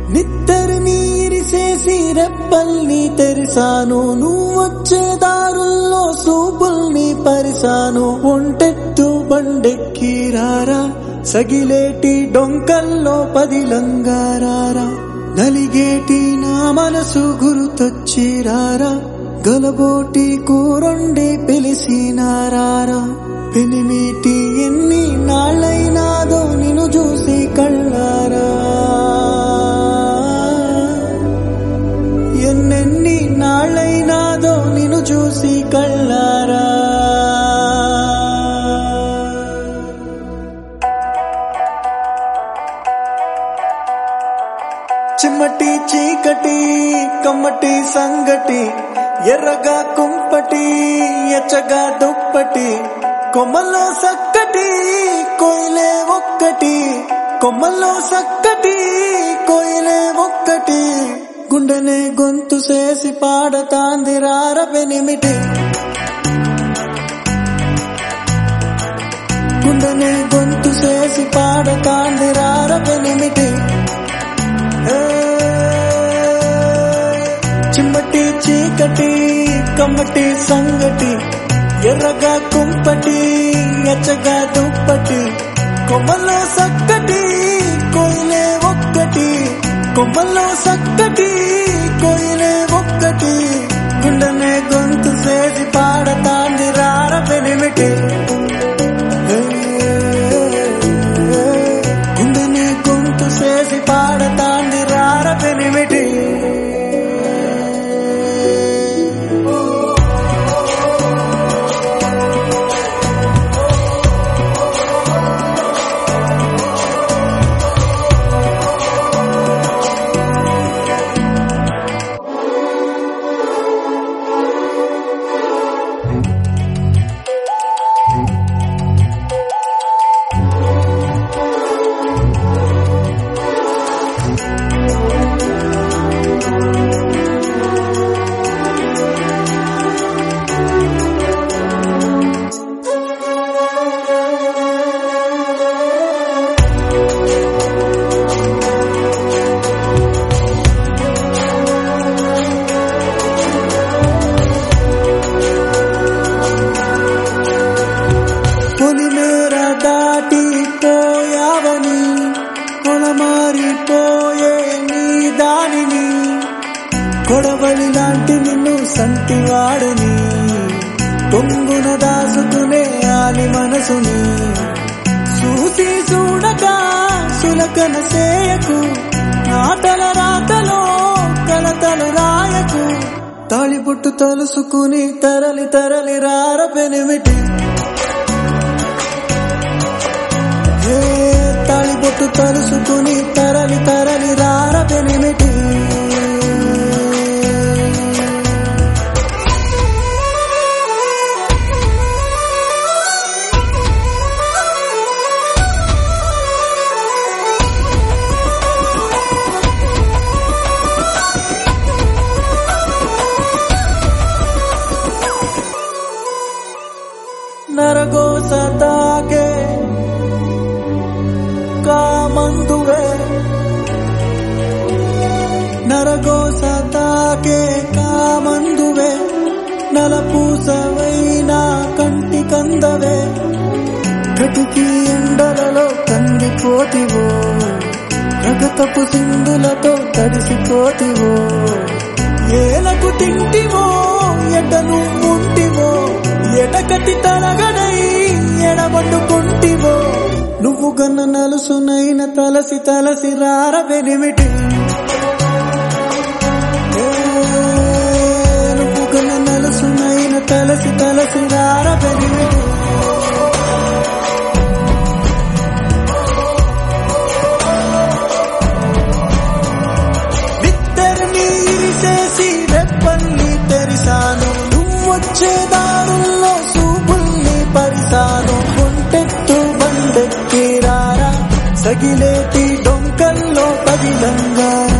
నిద్దరు నీరిసేసి రెప్పల్ని తెరిసాను నువ్వొచ్చే దారుల్లో సూపుల్ని పరిసాను ఒంటెత్తు బండెక్కి రారా సగిలేటి డొంకల్లో పదిలంగారారా నలిగేటి నా మనసు గురుతొచ్చి రారా గలబోటి కూరొండి పిలిసినారారా పెనిమిటి ఎన్ని నాళ్ళైనాదో నిన్ను చూసి కళ్ళారా ఎన్నెన్ని నాళ్ళైనాదో నిన్ను చూసి కళ్ళారా చిమ్మటి చీకటి కమ్మటి సంగటి ఎర్రగా కుంపటి ఎచ్చగా దుప్పటి కొమ్మల్లో సక్కటి కోయిలే ఒక్కటి కొమ్మల్లో సక్కటి కోయిలే ఒక్కటి గుండెనే గొంతు చేసి పాడతాంది రార పెనిమిటి గుండెనే గొంతు చేసి పాడతాంది రార పెనిమిటి ఏ, చిమ్మటి చీకటి కమ్మటి సంగటి ఎర్రగా కుంపటి ఎచ్చగా దుప్పటి కొమ్మల్లో సక్కటి కోయిలే ఒక్కటి కొమ్మల్లో సక్కటి కోయిలే ఒక్కటి గుండెనే గొంతు చేసి పాడతాంది రార పెనిమిటి ఏ, గుండెనే గొంతు చేసి పాడతాంది రార పెనిమిటి పొలిమేర దాటి పోయావని పొలమారిపోయే నీ దానిని కొడవలి లాంటి నిన్ను సంటివాడని పొంగున దాసుకునే ఆని మనసుని చూసి చూడక సులకన సేయకు నాటల రాతలో కలతల రాయకు తాళిబొట్టు తలుసుకుని తరలి తరలి రార పెనిమిటి ఏ తాళిబొట్టు తలుసుకుని తరలి తరలి రార పెనిమిటి నరగోస తాకే కామందువే నరగోస తాకే కామందువే నలపూసవైనా కంటి కందవే కటికి ఎండలలో కందిపోతివో రగతపు సింధులతో తడిసిపోతివో ఏలకు తింటివో ఎడను ఉంటివో ఎడకటి తలగడై ఎడబట్టుకుంటివో నువ్వు గన్న నలుసునైన తలసి తలసి రార వెనిమిటి ఏ, నువ్వు గన్న నలుసునైన తలసి తలసి రార వెనిమిటి విత్తర్ని ఇరిసేసి రెప్పల్ని తెరిసాను నువ్వొచ్చే దారుల్లో సూపుల్ని పరిసాను ఒంటెత్తు బండెక్కి రారా సగిలేటి డొంకల్లో పదిలంగారా